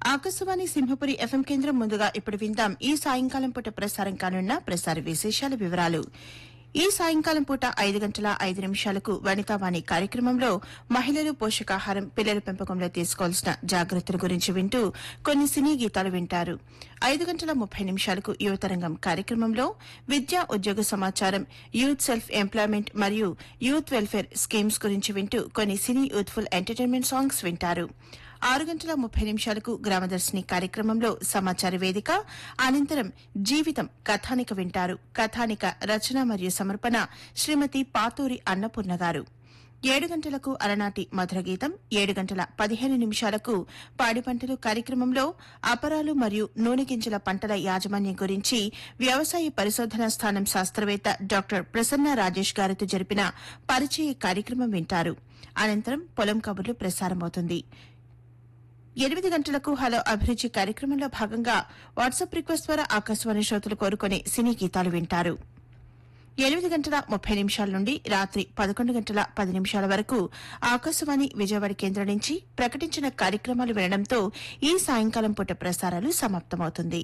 Akashvani Simhapuri FM కేంద్రం ముందుగా ఇప్పుడు విందాం ఈ సాయంకాలం పూట ప్రసారం కానున్న ప్రసార విశేషాల వివరాలు ఈ సాయంకాలం పూట ఐదు గంటల ఐదు నిమిషాలకు వనితావాణి కార్యక్రమంలో మహిళలు పోషకాహారం పిల్లల పెంపకంలో తీసుకోవాల్సిన జాగ్రత్తల గురించి వింటూ కొన్ని సినీ గీతాలు వింటారు ఐదు గంటల ముప్పై నిమిషాలకు యువతరంగం కార్యక్రమంలో విద్యా ఉద్యోగ సమాచారం యూత్ సెల్ఫ్ ఎంప్లాయ్మెంట్ మరియు యూత్ వెల్ఫేర్ స్కీమ్స్ గురించి వింటూ కొన్ని సినీ యూత్ఫుల్ ఎంటర్టైన్మెంట్ సాంగ్స్ వింటారు ఆరు గంటల ముప్పై నిమిషాలకు గ్రామదర్శిని కార్యక్రమంలో సమాచార వేదిక అనంతరం జీవితం కథానిక వింటారు కథానిక రచన మరియు సమర్పణ శ్రీమతి పాతూరి అన్నపూర్ణ గారు ఏడు గంటలకు అలనాటి మధుర గీతం ఏడు గంటల పదిహేను నిమిషాలకు పాడి పంటలు కార్యక్రమంలో అపరాలు మరియు నూనె గింజల పంటల యాజమాన్యం గురించి వ్యవసాయ పరిశోధనా స్థానం శాస్త్రవేత్త డాక్టర్ ప్రసన్న రాజేష్ గారితో జరిపిన పరిచయ కార్యక్రమం వింటారు అనంతరం పొలం కబుర్లు ప్రసారమవుతుంది ఎనిమిది గంటలకు హలో అభిరుచి కార్యక్రమంలో భాగంగా వాట్సాప్ రిక్వెస్ట్ ద్వారా ఆకాశవాణి శ్రోతలు కోరుకునే సినీ గీతాలు వింటారు ఎనిమిది గంటల ముప్పై నిమిషాల నుండి రాత్రి పదకొండు గంటల పది నిమిషాల వరకు ఆకాశవాణి విజయవాడ కేంద్రం నుంచి ప్రకటించిన కార్యక్రమాలు వినడంతో ఈ సాయంకాలం పూట ప్రసారాలు సమాప్తమవుతుంది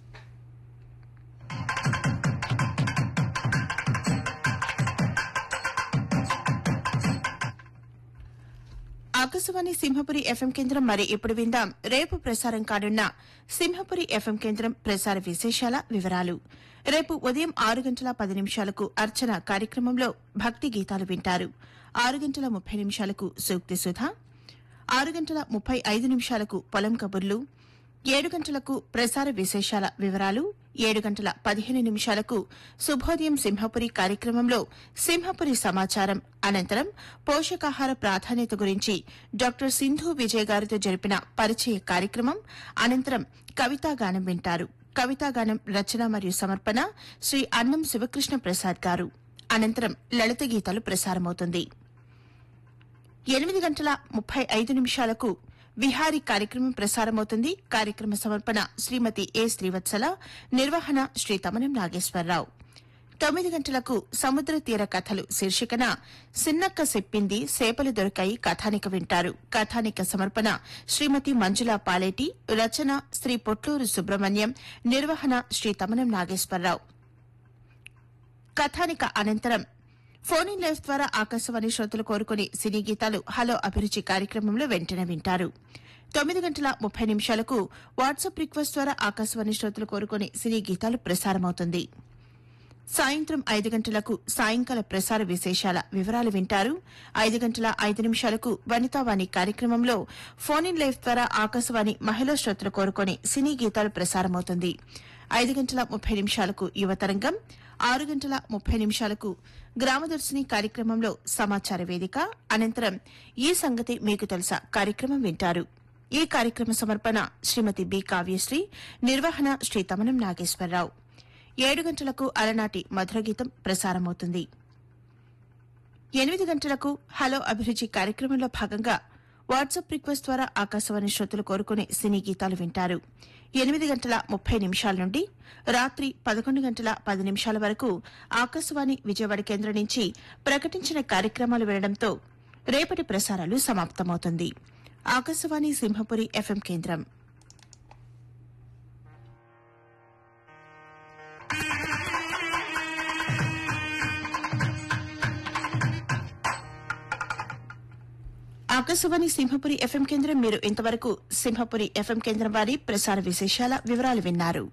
ఆకాశవాణి సింహపురి ఎఫ్ఎం కేంద్రం మరి ఇప్పుడు విందాం రేపు ప్రసారం కానున్న సింహపురి ఎఫ్ఎం కేంద్రం ప్రసార విశేషాల వివరాలు రేపు ఉదయం ఆరు గంటల పది నిమిషాలకు అర్చన కార్యక్రమంలో భక్తి గీతాలు వింటారు ఆరు గంటల ముప్పై నిమిషాలకు సూక్తి సుధా ఆరు గంటల ముప్పై ఐదు నిమిషాలకు పొలం కబుర్లు ఏడు గంటలకు ప్రసార విశేషాల వివరాలు ఏడు గంటల పదిహేను నిమిషాలకు శుభోదయం సింహపురి కార్యక్రమంలో సింహపురి సమాచారం అనంతరం పోషకాహార ప్రాధాన్యత గురించి డాక్టర్ సింధు విజయ్ గారితో జరిపిన పరిచయ కార్యక్రమం అనంతరం కవితాగానం వింటారు కవితాగానం రచన మరియు సమర్పణ శ్రీ అన్నం శివకృష్ణ ప్రసాద్ గారు అనంతరం లలిత గీతాలు ప్రసారమవుతుంది ఎనిమిది గంటల ముప్పై ఐదు నిమిషాలకు విహారీ కార్యక్రమం ప్రసారమవుతుంది కార్యక్రమ సమర్పణ శ్రీమతి ఏ శ్రీవత్సల నిర్వహణ శ్రీ తమనం నాగేశ్వరరావు తొమ్మిది గంటలకు సముద్ర తీర కథలు శీర్షికన సిన్నక్క సెప్పింది సేపలు దొరికాయి కథానిక వింటారు కథానిక సమర్పణ శ్రీమతి మంజుల పాలేటి రచన శ్రీ పొట్లూరు సుబ్రహ్మణ్యం నిర్వహణ శ్రీ తమనం నాగేశ్వరరావు కథానిక అనంతరం ఫోన్ ఇన్ లైవ్ ద్వారా ఆకాశవాణి శ్రోతలు కోరుకుని సినీ గీతాలు హలో అభిరుచి కార్యక్రమంలో వెంటనే వింటారు తొమ్మిది గంటల ముప్పై నిమిషాలకు వాట్సాప్ రిక్వెస్ట్ ద్వారా ఆకాశవాణి శ్రోతలు కోరుకుని సినీ గీతాలు ప్రసారమవుతుంది సాయంత్రం ఐదు గంటలకు సాయంకాల ప్రసార విశేషాల వివరాలు వింటారు ఐదు గంటల ఐదు నిమిషాలకు వనితావాణి కార్యక్రమంలో ఫోన్ ఇన్ లైవ్ ద్వారా ఆకాశవాణి మహిళా శ్రోతలు కోరుకొని సినీ గీతాలు ప్రసారమవుతుంది ఐదు గంటల ముప్పై నిమిషాలకు యువతరంగం ఆరు గంటల ముప్పై నిమిషాలకు గ్రామదర్శిని కార్యక్రమంలో సమాచార వేదిక అనంతరం ఈ సంగతి మీకు తెలుసా కార్యక్రమం వింటారు ఈ కార్యక్రమ సమర్పణ శ్రీమతి బి కావ్యశ్రీ నిర్వహణ శ్రీ తమనం నాగేశ్వరరావు ఏడు గంటలకు అలనాటి మధుర గీతం ప్రసారమవుతుంది ఎనిమిది గంటలకు హలో అభిరుచి కార్యక్రమంలో భాగంగా వాట్సాప్ రిక్వెస్ట్ ద్వారా ఆకాశవాణి శ్రోతలు కోరుకునే సినీ గీతాలు వింటారు ఎనిమిది గంటల ముప్పై నిమిషాల నుండి రాత్రి పదకొండు గంటల పది నిమిషాల వరకు ఆకాశవాణి విజయవాడ కేంద్రం నుంచి ప్రకటించిన కార్యక్రమాలు వినడంతో రేపటి ప్రసారాలు సమాప్తమవుతుంది ఆకాశవాణి సింహపురి ఎఫ్ఎం కేంద్రం ఆకాశవాణి సింహపురి ఎఫ్ఎం కేంద్రం మీరు ఇంతవరకు సింహపురి ఎఫ్ఎం కేంద్రం వారి ప్రసార విశేషాల వివరాలు విన్నారు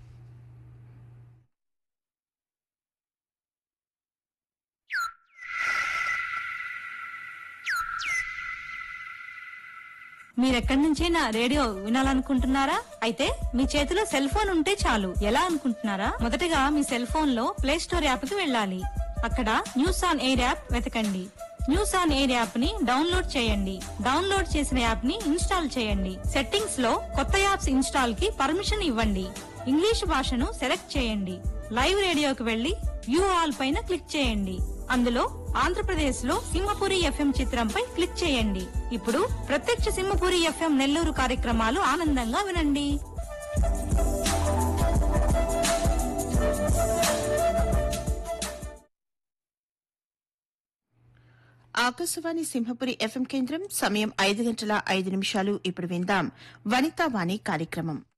మీరెక్కడి నుంచైనా రేడియో వినాలనుకుంటున్నారా అయితే మీ చేతిలో సెల్ ఫోన్ ఉంటే చాలు ఎలా అనుకుంటున్నారా మొదటగా మీ సెల్ ఫోన్ లో ప్లే స్టోర్ యాప్ కి వెళ్ళాలి అక్కడ న్యూస్ ఆన్ ఎయిర్ యాప్ వెతకండి న్యూస్ ఆన్ ఎయిర్ యాప్ ని డౌన్లోడ్ చేయండి డౌన్లోడ్ చేసిన యాప్ ని ఇన్స్టాల్ చేయండి సెట్టింగ్స్ లో కొత్త యాప్స్ ఇన్స్టాల్ కి పర్మిషన్ ఇవ్వండి ఇంగ్లీష్ భాషను సెలెక్ట్ చేయండి లైవ్ రేడియోకి వెళ్లి వ్యూ ఆల్ పైన క్లిక్ చేయండి అందులో ఆంధ్రప్రదేశ్ లో సింహపురి ఎఫ్ఎం చిత్రంపై క్లిక్ చేయండి ఇప్పుడు ప్రత్యక్ష సింహపురి ఎఫ్ఎం నెల్లూరు కార్యక్రమాలు ఆనందంగా వినండి ఆకాశవాణి సింహపురి ఎఫ్ఎం కేంద్రం సమయం ఐదు గంటల ఐదు నిమిషాలు ఇప్పుడు విందాం వనితావాణి కార్యక్రమం